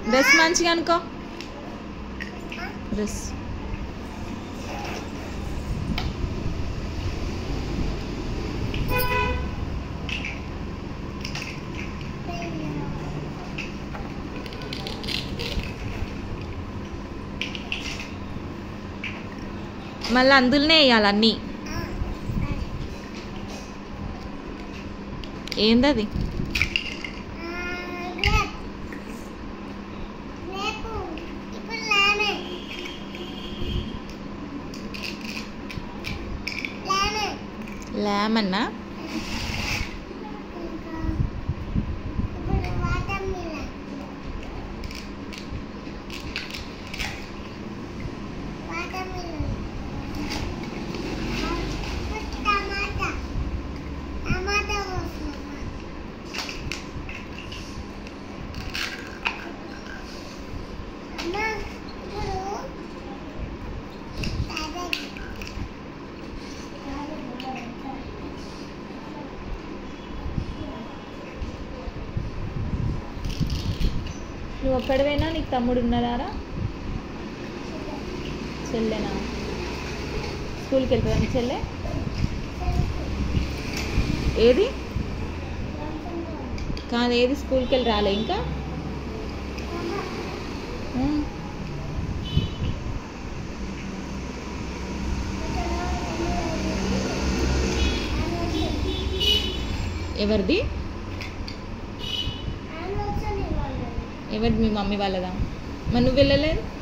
Dress మంచిగా అనుకో dress మళ్ళీ అందులోనే వేయాలి అన్నీ ఏందది లేమన్నా టమాటా టమాటా కోసమమ్మా అమ్మా ఇప్పుడు సరే నువ్వు ఒక్కడవేనా నీకు తమ్ముడు ఉన్నారా చెల్లెనా స్కూల్కి వెళ్తుందా నీ చెల్లె ఏది కాదు ఏది స్కూల్కి వెళ్ళి రాలే ఇంకా ఉమ్. ఎవరిది ఎవరిది మీ మమ్మీ వాళ్ళదా మరి నువ్వు వెళ్ళలేదు